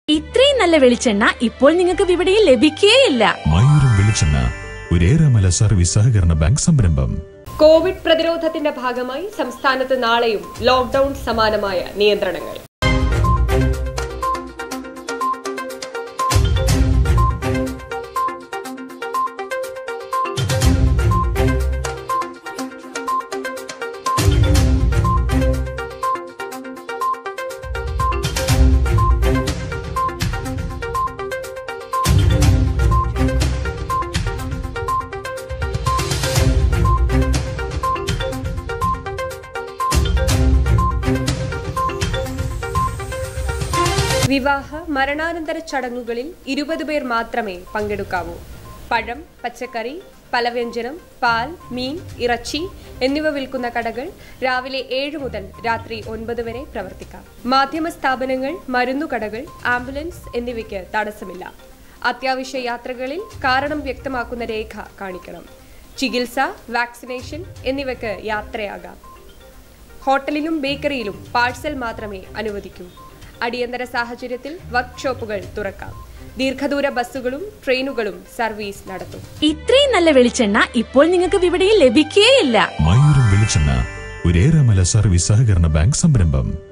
ഇത്രയും നല്ല വെളിച്ചെണ്ണ ഇപ്പോൾ നിങ്ങൾക്ക് വിപണിയിൽ ലഭിക്കുകയില്ല മയൂരം വെളിച്ചെണ്ണ ഒരേറെമല സർവീസ് സഹകരണ ബാങ്ക് സംരംഭം കോവിഡ് പ്രതിരോധത്തിന്റെ ഭാഗമായി സംസ്ഥാനത്ത് നാളെയും ലോക്ഡൌൺ സമാനമായ നിയന്ത്രണങ്ങൾ വിവാഹ മരണാനന്തര ചടങ്ങുകളിൽ ഇരുപത് പേർ മാത്രമേ പങ്കെടുക്കാവൂ പഴം പച്ചക്കറി പലവ്യഞ്ജനം പാൽ മീൻ ഇറച്ചി എന്നിവ വിൽക്കുന്ന കടകൾ രാവിലെ ഏഴ് മുതൽ രാത്രി ഒൻപത് വരെ പ്രവർത്തിക്കാം മാധ്യമ സ്ഥാപനങ്ങൾ മരുന്നുകടകൾ ആംബുലൻസ് എന്നിവയ്ക്ക് തടസ്സമില്ല അത്യാവശ്യ യാത്രകളിൽ കാരണം വ്യക്തമാക്കുന്ന രേഖ കാണിക്കണം ചികിത്സ വാക്സിനേഷൻ എന്നിവയ്ക്ക് യാത്രയാകാം ഹോട്ടലിലും ബേക്കറിയിലും പാഴ്സൽ മാത്രമേ അനുവദിക്കൂ അടിയന്തര സാഹചര്യത്തിൽ വർക്ക്ഷോപ്പുകൾ തുറക്കാം ദീർഘദൂര ബസ്സുകളും ട്രെയിനുകളും സർവീസ് നടത്തും ഇത്രയും നല്ല വെളിച്ചെണ്ണ ഇപ്പോൾ നിങ്ങൾക്ക് വിപണിയിൽ ലഭിക്കുകയില്ല മയൂരം വെളിച്ചെണ്ണ ഒരേറെമല സർവീസ് സഹകരണ ബാങ്ക് സംരംഭം